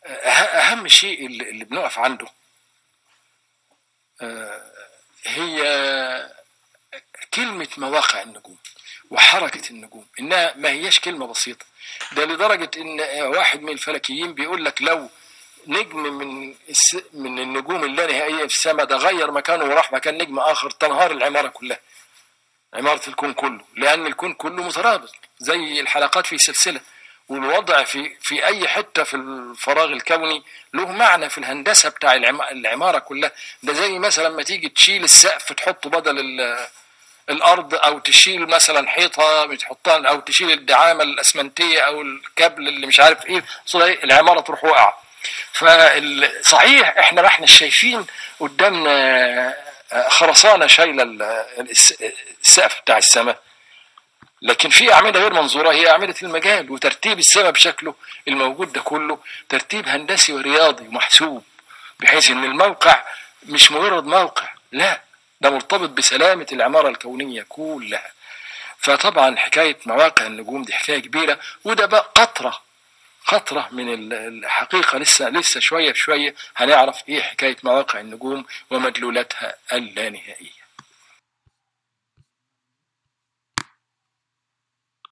أهم شيء اللي, اللي بنقف عنده هي كلمة مواقع النجوم وحركة النجوم إنها ما هيش كلمة بسيطة ده لدرجة إن واحد من الفلكيين بيقول لك لو نجم من من النجوم اللانهائية في السماء ده غير مكانه وراح مكان نجم آخر تنهار العمارة كلها عمارة الكون كله لأن الكون كله مترابط زي الحلقات في سلسلة والوضع في في أي حتة في الفراغ الكوني له معنى في الهندسة بتاع العمارة كلها ده زي مثلا ما تيجي تشيل السقف تحطه بدل الارض او تشيل مثلا حيطه بتحطها او تشيل الدعامه الاسمنتيه او الكابل اللي مش عارف ايه العماره تروح واقعه فصحيح احنا ما احنا شايفين قدامنا خرسانه شايله السقف بتاع السماء لكن في اعمده غير منظوره هي اعمده المجال وترتيب السماء بشكله الموجود ده كله ترتيب هندسي ورياضي ومحسوب بحيث ان الموقع مش مجرد موقع لا ده مرتبط بسلامة العمارة الكونية كلها فطبعا حكاية مواقع النجوم دي حكاية كبيرة وده بقى قطرة قطرة من الحقيقة لسه لسه شوية بشوية هنعرف ايه حكاية مواقع النجوم ومدلولاتها اللانهائية